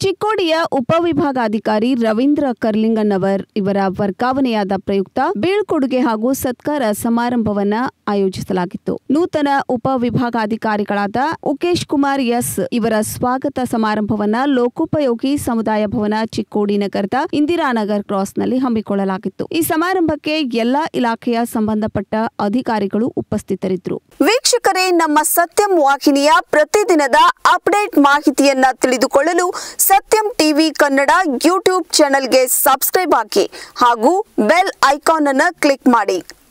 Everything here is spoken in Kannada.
ಚಿಕ್ಕೋಡಿಯ ಉಪವಿಭಾಗಾಧಿಕಾರಿ ರವೀಂದ್ರ ಕರ್ಲಿಂಗನ್ನವರ್ ಇವರ ವರ್ಗಾವಣೆಯಾದ ಪ್ರಯುಕ್ತ ಬೀಳ್ಕೊಡುಗೆ ಹಾಗೂ ಸತ್ಕಾರ ಸಮಾರಂಭವನ್ನ ಆಯೋಜಿಸಲಾಗಿತ್ತು ನೂತನ ಉಪವಿಭಾಗಾಧಿಕಾರಿಗಳಾದ ಉಕೇಶ್ ಕುಮಾರ್ ಎಸ್ ಇವರ ಸ್ವಾಗತ ಸಮಾರಂಭವನ್ನ ಲೋಕೋಪಯೋಗಿ ಸಮುದಾಯ ಭವನ ಚಿಕ್ಕೋಡಿ ನಗರದ ಇಂದಿರಾನಗರ್ ಕ್ರಾಸ್ನಲ್ಲಿ ಹಮ್ಮಿಕೊಳ್ಳಲಾಗಿತ್ತು ಈ ಸಮಾರಂಭಕ್ಕೆ ಎಲ್ಲಾ ಇಲಾಖೆಯ ಸಂಬಂಧಪಟ್ಟ ಅಧಿಕಾರಿಗಳು ಉಪಸ್ಥಿತರಿದ್ದರು ವೀಕ್ಷಕರೇ ನಮ್ಮ ಸತ್ಯಂ ವಾಹಿನಿಯ ಪ್ರತಿದಿನದ ಅಪ್ಡೇಟ್ ಮಾಹಿತಿಯನ್ನ ತಿಳಿದುಕೊಳ್ಳಲು ಸತ್ಯಂ ಟಿವಿ ಕನ್ನಡ ಯೂಟ್ಯೂಬ್ ಚಾನೆಲ್ಗೆ ಸಬ್ಸ್ಕ್ರೈಬ್ ಹಾಕಿ ಹಾಗೂ ಬೆಲ್ ಐಕಾನ್ ಅನ್ನು ಕ್ಲಿಕ್ ಮಾಡಿ